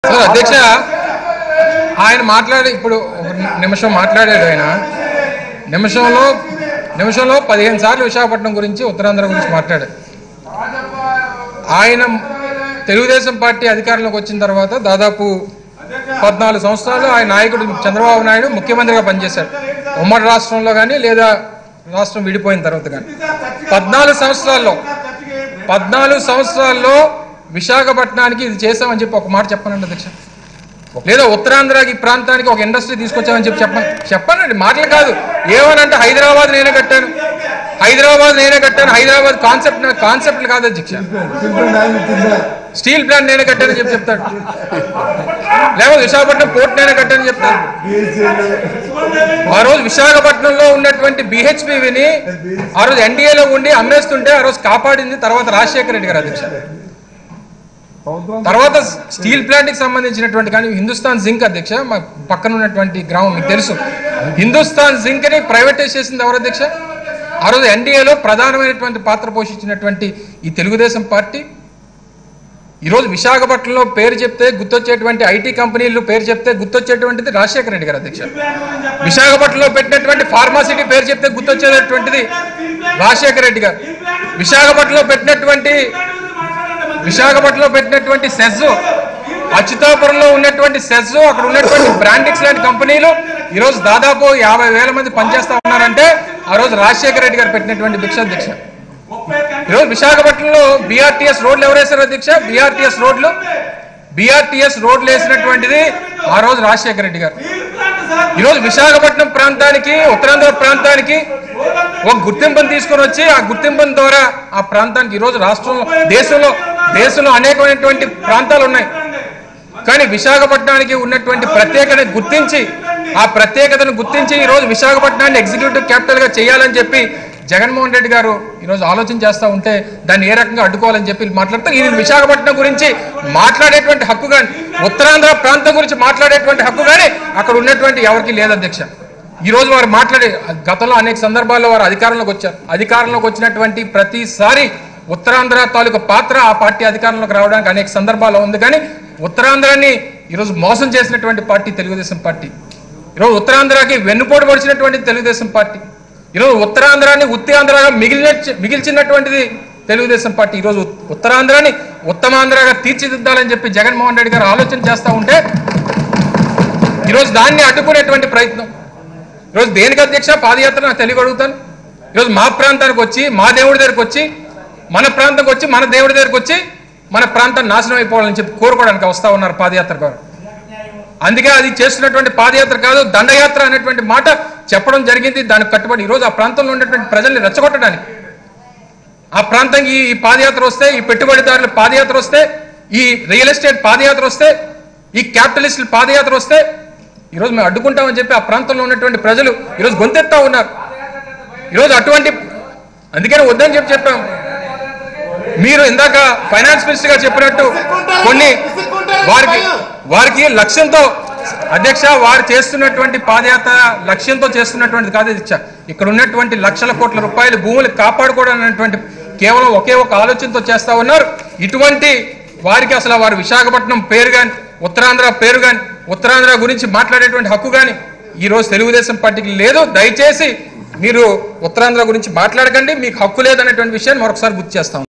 sir అధ్యక్ష ఆయన మాట్లాడి ఇప్పుడు ఒక నిమిషం మాట్లాడాడు ఆయన నిమిషంలో నిమిషంలో పదిహేను సార్లు విశాఖపట్నం గురించి ఉత్తరాంధ్ర గురించి మాట్లాడాడు ఆయన తెలుగుదేశం పార్టీ అధికారంలోకి వచ్చిన తర్వాత దాదాపు పద్నాలుగు సంవత్సరాలు ఆయన నాయకుడు చంద్రబాబు నాయుడు ముఖ్యమంత్రిగా పనిచేశాడు ఉమ్మడి రాష్ట్రంలో కానీ లేదా రాష్ట్రం విడిపోయిన తర్వాత కానీ పద్నాలుగు సంవత్సరాల్లో పద్నాలుగు సంవత్సరాల్లో విశాఖపట్నానికి ఇది చేసామని చెప్పి ఒక మాట చెప్పనండి అధ్యక్ష లేదా ఉత్తరాంధ్రకి ఈ ప్రాంతానికి ఒక ఇండస్ట్రీ తీసుకొచ్చామని చెప్పి చెప్పండి చెప్పనండి మాటలు కాదు ఏమనంటే హైదరాబాద్ నేనే కట్టాను హైదరాబాద్ నేనే కట్టాను హైదరాబాద్ కాన్సెప్ట్ కాన్సెప్ట్లు కాదు అధ్యక్ష స్టీల్ ప్లాంట్ నేనే కట్టానని చెప్పి చెప్తాడు లేకపోతే విశాఖపట్నం పోర్ట్ నేనే కట్టానని చెప్తాడు ఆ రోజు విశాఖపట్నంలో ఉన్నటువంటి బిహెచ్పిని ఆ రోజు ఎన్డీఏలో ఉండి అమ్మేస్తుంటే ఆ రోజు కాపాడింది తర్వాత రాజశేఖర రెడ్డి గారు అధ్యక్ష తర్వాత స్టీల్ ప్లాంట్ కి సంబంధించినటువంటి కానీ హిందుస్థాన్ జింక్ అధ్యక్ష మా పక్కన ఉన్నటువంటి గ్రామం మీకు తెలుసు హిందుస్థాన్ జింక్ ని ప్రైవేటైజ్ చేసింది ఎవరు అధ్యక్ష ఆ రోజు ఎన్డీఏలో ప్రధానమైనటువంటి పాత్ర పోషించినటువంటి ఈ తెలుగుదేశం పార్టీ ఈరోజు విశాఖపట్నంలో పేరు చెప్తే గుర్తొచ్చేటువంటి ఐటీ కంపెనీలు పేరు చెప్తే గుర్తొచ్చేటువంటిది రాజశేఖర రెడ్డి గారు అధ్యక్ష విశాఖపట్నంలో పెట్టినటువంటి ఫార్మాసిటీ పేరు చెప్తే గుర్తొచ్చేటటువంటిది రాజశేఖర రెడ్డి గారు విశాఖపట్నంలో పెట్టినటువంటి విశాఖపట్నంలో పెట్టినటువంటి సెజ్ అచ్యుతాపురంలో ఉన్నటువంటి సెజ్ అక్కడ ఉన్నటువంటి బ్రాండిక్స్ లాంటి కంపెనీలు ఈరోజు దాదాపు యాభై వేల మంది పనిచేస్తా ఉన్నారంటే ఆ రోజు రాజశేఖర రెడ్డి గారు పెట్టినటువంటి భిక్ష అధ్యక్ష ఈరోజు విశాఖపట్నంలో బీఆర్టీఎస్ రోడ్లు ఎవరు వేశారు అధ్యక్ష బీఆర్టీఎస్ రోడ్లు బీఆర్టీఎస్ రోడ్లు వేసినటువంటిది ఆ రోజు రాజశేఖర రెడ్డి గారు ఈరోజు విశాఖపట్నం ప్రాంతానికి ఉత్తరాంధ్ర ప్రాంతానికి ఒక గుర్తింపును తీసుకొని వచ్చి ఆ గుర్తింపుల ద్వారా ఆ ప్రాంతానికి ఈరోజు రాష్ట్రంలో దేశంలో దేశంలో అనేకమైనటువంటి ప్రాంతాలు ఉన్నాయి కానీ విశాఖపట్నానికి ఉన్నటువంటి ప్రత్యేకతను గుర్తించి ఆ ప్రత్యేకతను గుర్తించి ఈరోజు విశాఖపట్నాన్ని ఎగ్జిక్యూటివ్ క్యాపిటల్ గా చేయాలని చెప్పి జగన్మోహన్ రెడ్డి గారు ఈరోజు ఆలోచన చేస్తూ ఉంటే దాన్ని ఏ రకంగా అడ్డుకోవాలని చెప్పి మాట్లాడుతూ ఇది విశాఖపట్నం గురించి మాట్లాడేటువంటి హక్కు కానీ ఉత్తరాంధ్ర ప్రాంతం గురించి మాట్లాడేటువంటి హక్కు కానీ అక్కడ ఉన్నటువంటి ఎవరికి లేదు అధ్యక్ష ఈ రోజు వారు మాట్లాడే గతంలో అనేక సందర్భాల్లో వారు అధికారంలోకి వచ్చారు అధికారంలోకి వచ్చినటువంటి ప్రతిసారి ఉత్తరాంధ్ర తాలూకు పాత్ర ఆ పార్టీ అధికారంలోకి రావడానికి అనేక సందర్భాల్లో ఉంది కానీ ఉత్తరాంధ్రాన్ని ఈరోజు మోసం చేసినటువంటి పార్టీ తెలుగుదేశం పార్టీ ఈరోజు ఉత్తరాంధ్రకి వెన్నుపోటు పొడిచినటువంటి తెలుగుదేశం పార్టీ ఈరోజు ఉత్తరాంధ్రాన్ని ఉత్తరాంధ్రగా మిగిలిన మిగిల్చినటువంటిది తెలుగుదేశం పార్టీ ఈరోజు ఉత్తరాంధ్రాన్ని ఉత్తమాంధ్రగా తీర్చిదిద్దాలని చెప్పి జగన్మోహన్ రెడ్డి గారు ఆలోచన చేస్తూ ఉంటే ఈరోజు దాన్ని అడ్డుకునేటువంటి ప్రయత్నం ఈరోజు దేనికి అధ్యక్ష పాదయాత్ర నాకు తెలియ అడుగుతాను ఈరోజు మా ప్రాంతానికి వచ్చి మా దేవుడి దగ్గరికి వచ్చి మన ప్రాంతంకి వచ్చి మన దేవుడి దగ్గరికి వచ్చి మన ప్రాంతం నాశనం అయిపోవాలని చెప్పి కోరుకోవడానికి వస్తా ఉన్నారు పాదయాత్ర గారు అందుకే అది చేస్తున్నటువంటి పాదయాత్ర కాదు దండయాత్ర అనేటువంటి మాట చెప్పడం జరిగింది దానికి కట్టుబడి ఈరోజు ఆ ప్రాంతంలో ఉన్నటువంటి ప్రజల్ని రెచ్చగొట్టడానికి ఆ ప్రాంతానికి ఈ పాదయాత్ర వస్తే ఈ పెట్టుబడిదారుల పాదయాత్ర వస్తే ఈ రియల్ ఎస్టేట్ పాదయాత్ర వస్తే ఈ క్యాపిటలిస్టుల పాదయాత్ర వస్తే ఈరోజు మేము అడ్డుకుంటామని చెప్పి ఆ ప్రాంతంలో ఉన్నటువంటి ప్రజలు ఈరోజు గొంతెత్తా ఉన్నారు ఈరోజు అటువంటి అందుకని వద్దని చెప్పి చెప్పాం మీరు ఇందాక ఫైనాన్స్ మినిస్టర్ గారు చెప్పినట్టు కొన్ని వారికి వారికి లక్ష్యంతో అధ్యక్ష వారు చేస్తున్నటువంటి పాదయాత్ర లక్ష్యంతో చేస్తున్నటువంటి కాదు అధ్యక్ష ఇక్కడ ఉన్నటువంటి లక్షల కోట్ల రూపాయల భూములు కాపాడుకోవడం అనేటువంటి కేవలం ఒకే ఒక ఆలోచనతో చేస్తా ఉన్నారు ఇటువంటి వారికి అసలు వారు విశాఖపట్నం పేరు కానీ ఉత్తరాంధ్ర పేరు కానీ ఉత్తరాంధ్ర గురించి మాట్లాడేటువంటి హక్కు కానీ ఈ రోజు తెలుగుదేశం పార్టీకి లేదు దయచేసి మీరు ఉత్తరాంధ్ర గురించి మాట్లాడకండి మీకు హక్కు లేదనేటువంటి విషయాన్ని మరొకసారి గుర్తు చేస్తాం